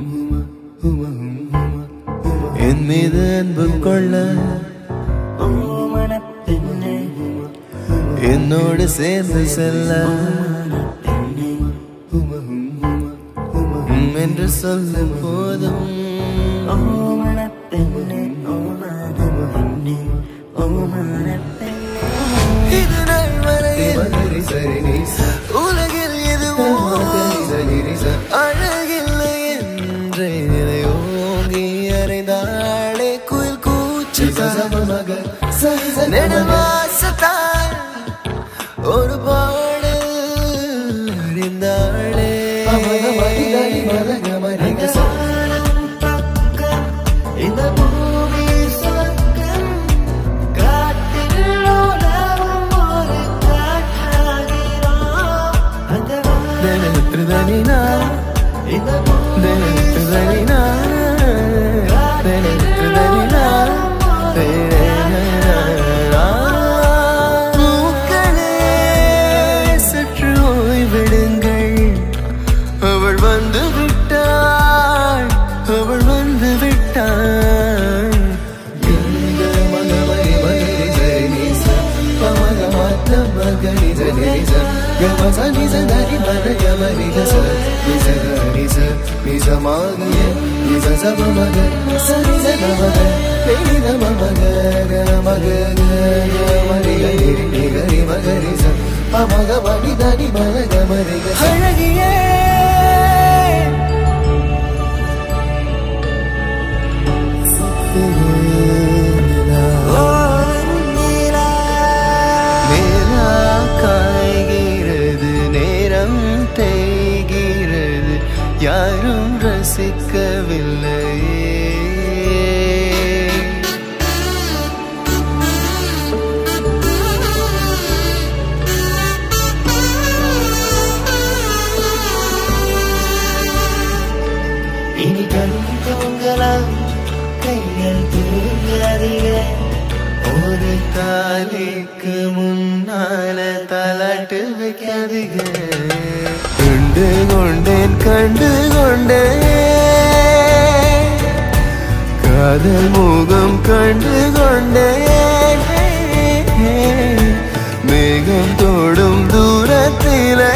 என் மீது அன்பு கொள்ள என்னோடு சேர்ந்து செல்ல உம் என்று சொல்ல போதும் இது நாள் வரையில் உலகில் எதுவும் அழகில்லை என்றே நிலை ஓங்கி அறைந்தாளே குயில் கூச்சு நெடுவாசத்தால் ஒரு பாடல் அறிந்தாளே இந்த பூமி சொர்க்கம் காட்டில் உலகம் ஒரு காற்றாகிறோம் அந்த தினத்திருதனினா இந்த பூமி தினத்திருதனினா தினத்திருதனினா பூக்களே சற்று ஓய்வெடுங்கள் அவள் வந்து விட்டாள் அவள் வந்து விட்டாள் இந்த மகமரி மகரி சரி நீச பமக மாத்த மகரி சரி நீச கமச நிச தரி மன யமரி கச நிச நிச நிச மாக நிச சப மக சரி ச மக நெய் நம மக க மக க மரி கரி நி கரி மகரி ச பமக மணி தனி மன கமரி கச அழகியே நிலா காய்கிறது நேரம் தேய்கிறது யாரும் ரசிக்கவில்லை இனி கண் தூங்கலாம் கைகள் தூங்காதீங்க ஒரு தாலிக்கு முன்னால தலாட்டு வைக்காதீங்க கண்டு கொண்டேன் கண்டு கொண்டேன் காதல் முகம் கண்டு கொண்டேன் மேகம் தோடும் தூரத்திலே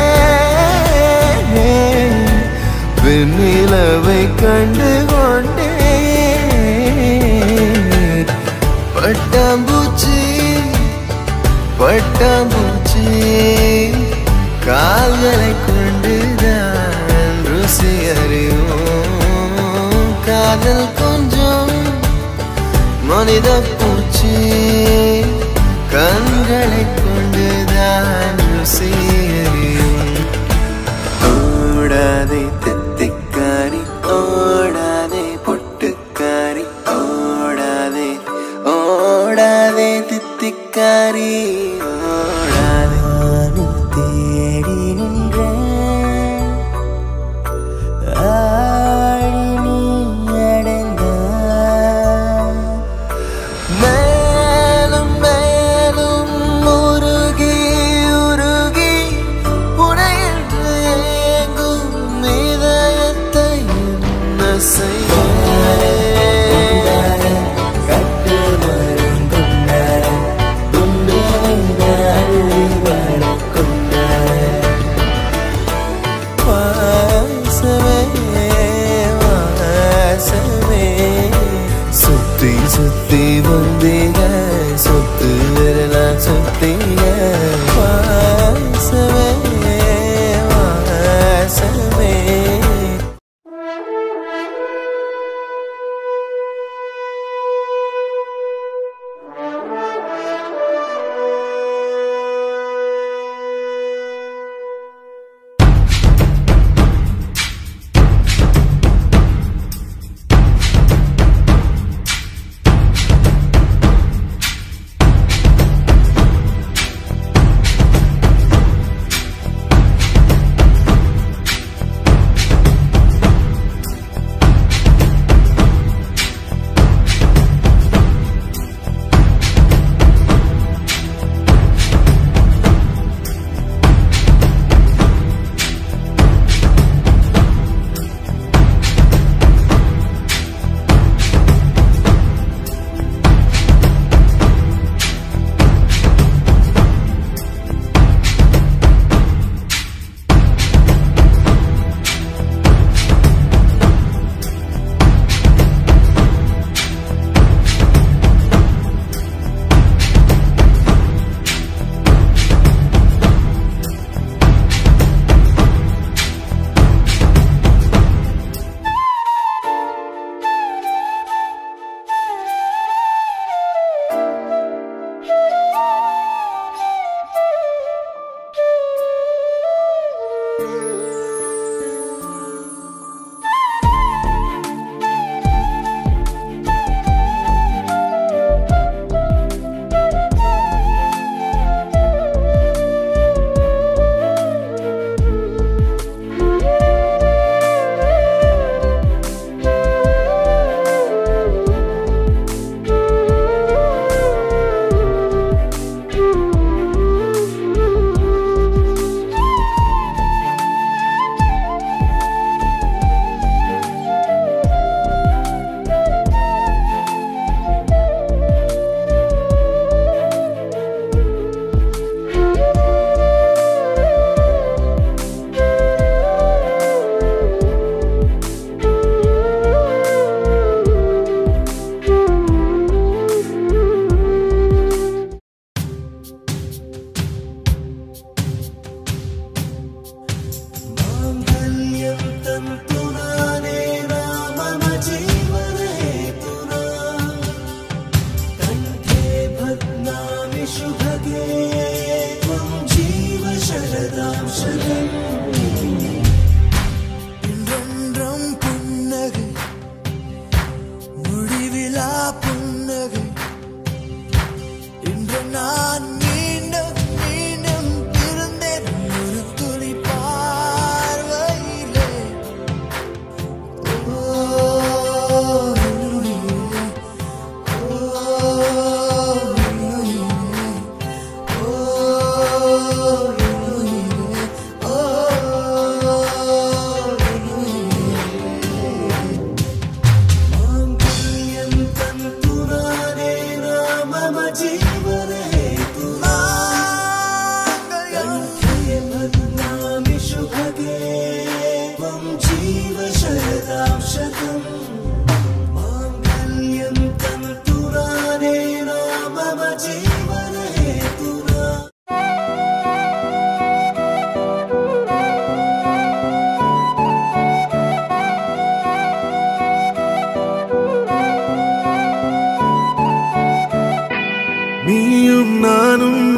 வெண்ணிலவை கண்டு கொண்டேன் பட்டாம்பூச்சி பட்டாம்பூச்சி கால்களை கொண்டுதான் ருசி அறியும் காதல் கொஞ்சம் மனித பூச்சி கண்களை கொண்டுதான் ருசி அறியும் ஓடாதே தித்திக்காரி ஓடாதே பொட்டுக்காரி ஓடாதே ஓடாதே தித்திக்காரி ஓடாதே நானும் தேடி நின்றேன் ஆடி நீ அடைந்தாய் மேலும் மேலும் உருகி உருகி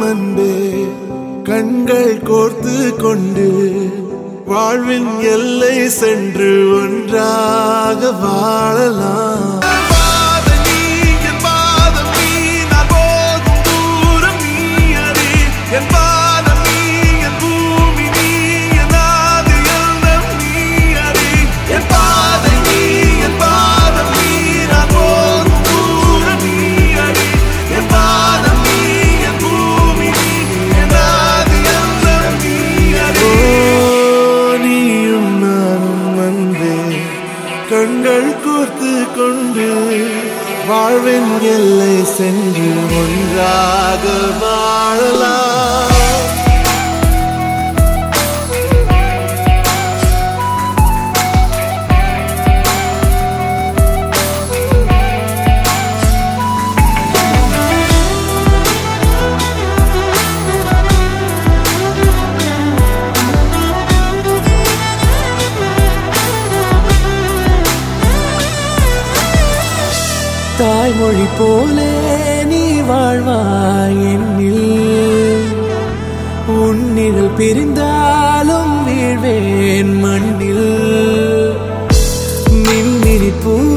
அன்பே கண்கள் கோர்த்து கொண்டு வாழ்வின் எல்லை சென்று ஒன்றாக வாழலாம் பாதம் நீ, என் பாதம் நீ, நான் போகும் தூரம் நீ அறி. என் பாதம் நீ, என் பூமி நீ, என் ஆதி எல்லாம் நீ அறி. என் பாதை நீ, என் பாதம் நீ, நான் போகும் தூரம் நீ அறி. என் பாதம் நீ, என் பூமி நீ, என் ஆதி எல்லாம் நீ அறி. நீயும் நானும் வந்தே கண்கள் கோர்த்து கொண்டு வாழ்வின் எல்லை சென்று ஒன்றாக வாழலாம் தாய்மொழி போலே நீ வாழ்வாய் என்னில் உன்னிகள் பிரிந்தாலும் வீழ்வேன் மண்ணில் மின்மினி பூ